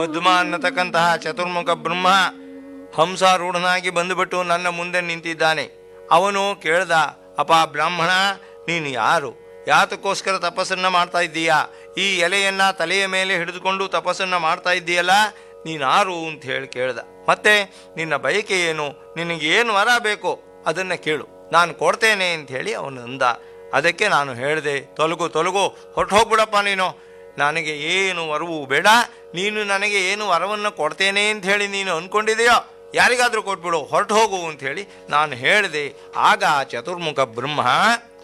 ಮಧ್ಮ ಅನ್ನತಕ್ಕಂತಹ ಚತುರ್ಮುಖ ಬ್ರಹ್ಮ ಹಂಸಾರೂಢನಾಗಿ ಬಂದುಬಿಟ್ಟು ನನ್ನ ಮುಂದೆ ನಿಂತಿದ್ದಾನೆ ಅವನು ಕೇಳ್ದ ಅಪ ಬ್ರಾಹ್ಮಣ ನೀನು ಯಾರು ಯಾತಕ್ಕೋಸ್ಕರ ತಪಸ್ಸನ್ನ ಮಾಡ್ತಾ ಇದ್ದೀಯಾ ಈ ಎಲೆಯನ್ನ ತಲೆಯ ಮೇಲೆ ಹಿಡಿದುಕೊಂಡು ತಪಸ್ಸನ್ನ ಮಾಡ್ತಾ ಇದ್ದೀಯಲ್ಲ ನೀನಾರು ಅಂತ ಹೇಳಿ ಕೇಳ್ದ ಮತ್ತೆ ನಿನ್ನ ಬಯಕೆ ಏನು ನಿನಗೆ ಏನು ವರ ಬೇಕೋ ಅದನ್ನ ಕೇಳು ನಾನು ಕೊಡ್ತೇನೆ ಅಂತ ಹೇಳಿ ಅವನು ಅಂದ ಅದಕ್ಕೆ ನಾನು ಹೇಳಿದೆ ತೊಲಗು ತೊಲಗು ಹೊರಟು ಹೋಗ್ಬಿಡಪ್ಪ ನೀನು ನನಗೆ ಏನು ವರವು ಬೇಡ ನೀನು ನನಗೆ ಏನು ವರವನ್ನು ಕೊಡ್ತೇನೆ ಅಂತ ಹೇಳಿ ನೀನು ಅನ್ಕೊಂಡಿದೆಯೋ ಯಾರಿಗಾದ್ರೂ ಕೊಟ್ಬಿಡು ಹೊರಟು ಹೋಗು ಅಂತ ಹೇಳಿ ನಾನು ಹೇಳಿದೆ ಆಗ ಆ ಚತುರ್ಮುಖ ಬ್ರಹ್ಮ